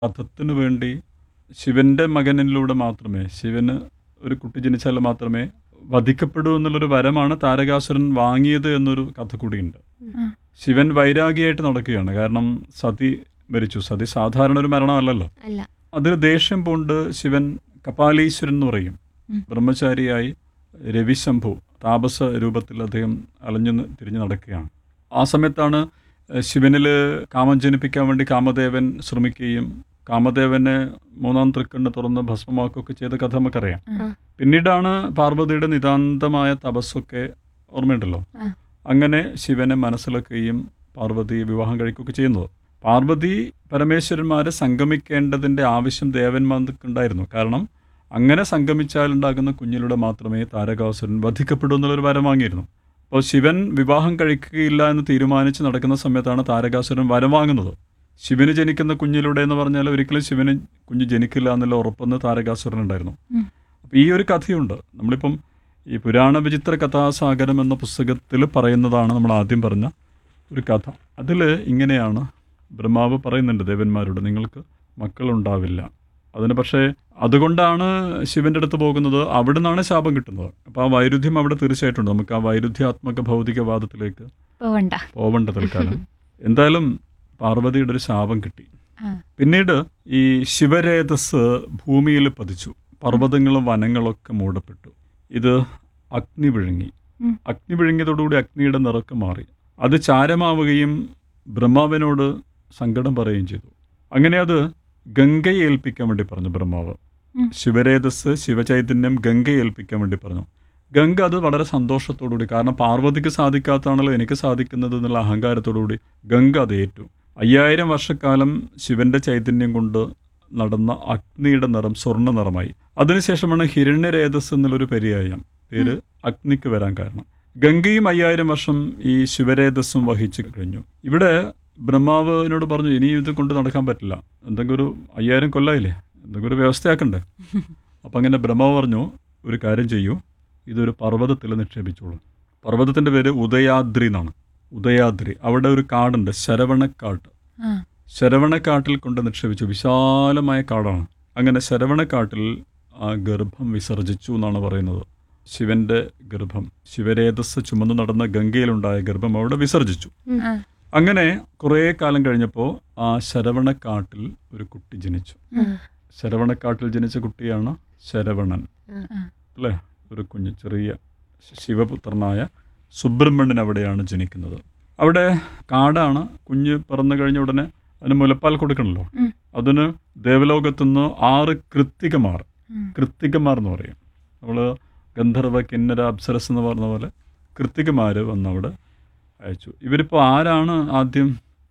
വധത്തിനു വേണ്ടി ശിവന്റെ മകനിലൂടെ മാത്രമേ ശിവന് ഒരു കുട്ടി ജനിച്ചാൽ മാത്രമേ വധിക്കപ്പെടൂ എന്നുള്ളൊരു വരമാണ് താരകാസുരൻ വാങ്ങിയത് എന്നൊരു കഥ കൂടിയുണ്ട് ആ. ശിവൻ വൈരാഗിയായിട്ട് നടക്കുകയാണ് കാരണം സതി മരിച്ചു സതി സാധാരണ ഒരു മരണമല്ലല്ലോ അല്ല അതിൽ ദേഷ്യം പൂണ്ട് ശിവൻ കപാലീശ്വരൻ എന്ന് പറയും ഉം. ബ്രഹ്മചാരിയായി രവിശംഭു താപസ രൂപത്തിൽ അദ്ദേഹം അലഞ്ഞു ന- തിരിഞ്ഞു നടക്കുകയാണ് ആ സമയത്താണ് ഏഹ്, ശിവനിൽ കാമം ജനിപ്പിക്കാൻ വേണ്ടി കാമദേവൻ ശ്രമിക്കുകയും കാമദേവനെ മൂന്നാം തൃക്കണ്ണ് തുറന്ന് ഭസ്മമാക്കുകയൊക്കെ ചെയ്ത കഥ നമുക്കറിയാം ആ. പിന്നീടാണ് പാർവതിയുടെ നിതാന്തമായ തപസ്സൊക്കെ ഓർമ്മയുണ്ടല്ലോ ആ. അങ്ങനെ ശിവനെ മനസ്സിലാക്കുകയും പാർവതിയെ വിവാഹം കഴിക്കുകയൊക്കെ ചെയ്യുന്നത് പാർവതി പരമേശ്വരന്മാരെ സംഗമിക്കേണ്ടതിൻ്റെ ആവശ്യം ദേവന്മാർക്കുണ്ടായിരുന്നു കാരണം അങ്ങനെ സംഗമിച്ചാലുണ്ടാകുന്ന കുഞ്ഞിലൂടെ മാത്രമേ താരകാസുരൻ വധിക്കപ്പെടൂ എന്നുള്ളൊരു വരം വാങ്ങിയിരുന്നു അപ്പോൾ ശിവൻ വിവാഹം കഴിക്കുകയില്ല എന്ന് തീരുമാനിച്ച് നടക്കുന്ന സമയത്താണ് താരകാസുരൻ വരം വാങ്ങുന്നത് ശിവന് ജനിക്കുന്ന കുഞ്ഞിലൂടെ എന്ന് പറഞ്ഞാൽ ഒരിക്കലും ശിവന് കുഞ്ഞ് ജനിക്കില്ല എന്നുള്ള ഉറപ്പെന്ന് താരകാസുരൻ ഉണ്ടായിരുന്നു ഉം. അപ്പോൾ ഈ ഒരു കഥയുണ്ട് നമ്മളിപ്പം ഈ പുരാണ വിചിത്ര കഥാസാഗരം എന്ന പുസ്തകത്തിൽ പറയുന്നതാണ് നമ്മൾ ആദ്യം പറഞ്ഞ ഒരു കഥ അതിൽ ഇങ്ങനെയാണ് ബ്രഹ്മാവ് പറയുന്നുണ്ട് ദേവന്മാരോട് നിങ്ങൾക്ക് മക്കളുണ്ടാവില്ല അതിന് പക്ഷേ അതുകൊണ്ടാണ് ശിവന്റെ അടുത്ത് പോകുന്നത് അവിടെ നിന്നാണ് ശാപം കിട്ടുന്നത് അപ്പോൾ ആ വൈരുദ്ധ്യം അവിടെ തീർച്ചയായിട്ടുണ്ട് നമുക്ക് ആ വൈരുദ്ധ്യാത്മക ഭൗതികവാദത്തിലേക്ക് പോവണ്ട പോവണ്ട തൽക്കാലം എന്തായാലും പാർവതിയുടെ ഒരു ശാപം കിട്ടി ആ. പിന്നീട് ഈ ശിവരേതസ് ഭൂമിയിൽ പതിച്ചു പർവ്വതങ്ങളും വനങ്ങളൊക്കെ മൂടപ്പെട്ടു ഇത് അഗ്നി വിഴുങ്ങി ഉം. അഗ്നി വിഴുങ്ങിയതോടുകൂടി അഗ്നിയുടെ നിറക്ക് മാറി അത് ചാരമാവുകയും ബ്രഹ്മാവിനോട് സങ്കടം പറയുകയും ചെയ്തു അങ്ങനെ അത് ഗംഗയെ ഏൽപ്പിക്കാൻ വേണ്ടി പറഞ്ഞു ബ്രഹ്മാവ് ഉം. ശിവരേതസ് ശിവചൈതന്യം ഗംഗയെ ഏൽപ്പിക്കാൻ വേണ്ടി പറഞ്ഞു ഗംഗ അത് വളരെ സന്തോഷത്തോടുകൂടി കാരണം പാർവതിക്ക് സാധിക്കാത്താണല്ലോ എനിക്ക് സാധിക്കുന്നത് എന്നുള്ള അഹങ്കാരത്തോടുകൂടി ഗംഗ അത് ഏറ്റു അയ്യായിരം വർഷക്കാലം ശിവന്റെ ചൈതന്യം കൊണ്ട് നടന്ന അഗ്നിയുടെ നിറം സ്വർണ്ണ നിറമായി അതിനുശേഷമാണ് ഹിരണ്യരേതസ് എന്നുള്ളൊരു പര്യായം പേര് അഗ്നിക്ക് വരാൻ കാരണം ഗംഗയും അയ്യായിരം വർഷം ഈ ശിവരേതസ്സും വഹിച്ചു കഴിഞ്ഞു ഇവിടെ ബ്രഹ്മാവിനോട് പറഞ്ഞു ഇനി ഇത് കൊണ്ട് നടക്കാൻ പറ്റില്ല എന്തെങ്കിലും ഒരു അയ്യായിരം കൊല്ലായില്ലേ എന്തെങ്കിലും ഒരു വ്യവസ്ഥയാക്കണ്ടേ അപ്പം അങ്ങനെ ബ്രഹ്മാവ് പറഞ്ഞു ഒരു കാര്യം ചെയ്യൂ ഇതൊരു പർവ്വതത്തിൽ നിക്ഷേപിച്ചോളൂ പർവ്വതത്തിൻ്റെ പേര് ഉദയാദ്രി എന്നാണ് ഉദയാദ്രി അവിടെ ഒരു കാടുണ്ട് ശരവണക്കാട്ട് ആ. ശരവണക്കാട്ടിൽ കൊണ്ട് നിക്ഷേപിച്ചു വിശാലമായ കാടാണ് അങ്ങനെ ശരവണക്കാട്ടിൽ ആ ഗർഭം വിസർജിച്ചു എന്നാണ് പറയുന്നത് ശിവന്റെ ഗർഭം ശിവരേതസ് ചുമന്നു നടന്ന ഗംഗയിലുണ്ടായ ഗർഭം അവിടെ വിസർജിച്ചു ആ. അങ്ങനെ കുറേ കാലം കഴിഞ്ഞപ്പോൾ ആ ശരവണക്കാട്ടിൽ ഒരു കുട്ടി ജനിച്ചു ശരവണക്കാട്ടിൽ ജനിച്ച കുട്ടിയാണ് ശരവണൻ ആ. അല്ലേ ഒരു കുഞ്ഞ് ചെറിയ ശിവപുത്രനായ സുബ്രഹ്മണ്യൻ അവിടെയാണ് ജനിക്കുന്നത് അവിടെ കാടാണ് കുഞ്ഞ് പിറന്നു കഴിഞ്ഞ ഉടനെ അതിന് മുലപ്പാൽ കൊടുക്കണമല്ലോ ഉം. അതിന് ദേവലോകത്തുനിന്ന് ആറ് കൃത്തികമാർ ഉം. കൃത്തികമാർ എന്ന് പറയും നമ്മൾ ഗന്ധർവ കിന്നര അപ്സരസ് എന്ന് പറഞ്ഞ പോലെ കൃത്തികമാർ വന്ന് അവിടെ അയച്ചു ഇവരിപ്പോൾ ആരാണ് ആദ്യം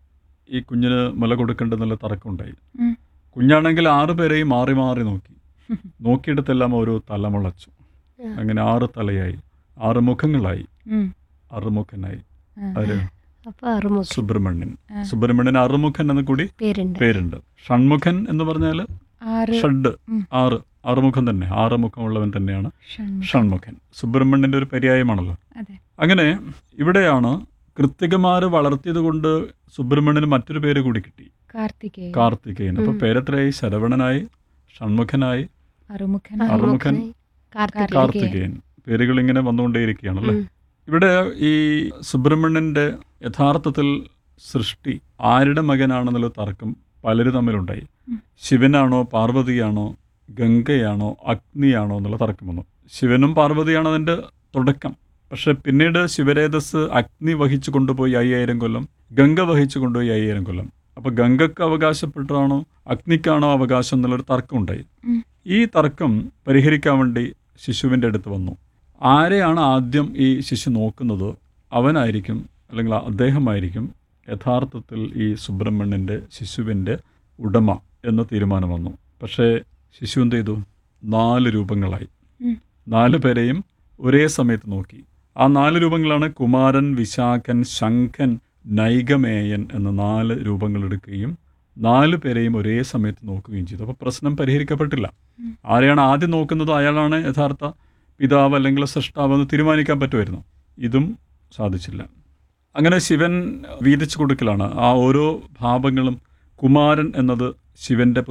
ഈ കുഞ്ഞിന് മുല കൊടുക്കേണ്ടതെന്നുള്ള തർക്കമുണ്ടായി ഉം. കുഞ്ഞാണെങ്കിൽ ആറ് പേരെയും മാറി മാറി നോക്കി നോക്കിയിടത്തെല്ലാം ഓരോ തല മുളച്ചു അങ്ങനെ ആറ് തലയായി ആറ് മുഖങ്ങളായി ഉം. അറുമുഖനായി ആ. ആര് അപ്പൊ അറുമുഖ സുബ്രഹ്മണ്യൻ ആ. സുബ്രഹ്മണ്യൻ അറുമുഖൻ എന്ന് കൂടി പേരുണ്ട് പേരുണ്ട് ഷൺമുഖൻ എന്ന് പറഞ്ഞാൽ ആറ് ഷഡ് ഉം. ആറ് ആറുമുഖം തന്നെ ആറ് മുഖമുള്ളവൻ തന്നെയാണ് ഷൺമുഖം. ഷൺമുഖൻ സുബ്രഹ്മണ്യന്റെ ഒരു പര്യായമാണല്ലോ അതെ അങ്ങനെ ഇവിടെയാണ് കൃത്തികമാര് വളർത്തിയത് കൊണ്ട് സുബ്രഹ്മണ്യന് മറ്റൊരു പേര് കൂടി കിട്ടി കാർത്തികേയൻ കാർത്തികേയൻ അപ്പൊ ഉം. പേരെത്രയായി ശരവണനായി ഷൺമുഖനായി അറുമുഖൻ അറുമുഖൻ. കാർത്തികേയൻ കാർത്തികേയൻ പേരുകൾ ഇങ്ങനെ വന്നുകൊണ്ടേയിരിക്കുകയാണല്ലേ ഉം. ഇവിടെ ഈ സുബ്രഹ്മണ്യന്റെ യഥാർത്ഥത്തിൽ സൃഷ്ടി ആരുടെ മകനാണെന്നുള്ള തർക്കം പലരും തമ്മിലുണ്ടായി ഉം. ശിവനാണോ പാർവതിയാണോ ഗംഗയാണോ അഗ്നിയാണോ എന്നുള്ള തർക്കം വന്നു ശിവനും പാർവതിയാണ് അതിൻ്റെ തുടക്കം പക്ഷെ പിന്നീട് ശിവരേതസ് അഗ്നി വഹിച്ചു കൊണ്ടുപോയി അയ്യായിരം കൊല്ലം ഗംഗ വഹിച്ചു കൊണ്ടുപോയി അയ്യായിരം കൊല്ലം അപ്പോൾ ഗംഗക്ക് അവകാശപ്പെട്ടാണോ അഗ്നിക്കാണോ അവകാശം എന്നുള്ളൊരു തർക്കം ഉണ്ടായി ഉം. ഈ തർക്കം പരിഹരിക്കാൻ വേണ്ടി ശിശുവിൻ്റെ അടുത്ത് വന്നു ആരെയാണ് ആദ്യം ഈ ശിശു നോക്കുന്നത് അവനായിരിക്കും അല്ലെങ്കിൽ അദ്ദേഹമായിരിക്കും യഥാർത്ഥത്തിൽ ഈ സുബ്രഹ്മണ്യൻ്റെ ശിശുവിൻ്റെ ഉടമ എന്ന തീരുമാനം വന്നു പക്ഷേ ശിശു എന്ത് ചെയ്തു നാല് രൂപങ്ങളായി ഉം. നാല് പേരെയും ഒരേ സമയത്ത് നോക്കി ആ നാല് രൂപങ്ങളാണ് കുമാരൻ വിശാഖൻ ശംഖൻ നൈകമേയൻ എന്ന നാല് രൂപങ്ങൾ എടുക്കുകയും നാല് പേരെയും ഒരേ സമയത്ത് നോക്കുകയും ചെയ്തു അപ്പോൾ പ്രശ്നം പരിഹരിക്കപ്പെട്ടില്ല ഉം. ആരെയാണ് ആദ്യം നോക്കുന്നത് അയാളാണ് യഥാർത്ഥ പിതാവ് അല്ലെങ്കിൽ സൃഷ്ടാവ് എന്ന് തീരുമാനിക്കാൻ പറ്റുമായിരുന്നു ഇതും സാധിച്ചില്ല അങ്ങനെ ശിവൻ വീതിച്ചു കൊടുക്കലാണ് ആ ഓരോ ഭാവങ്ങളും കുമാരൻ എന്നത് ശിവന്റെ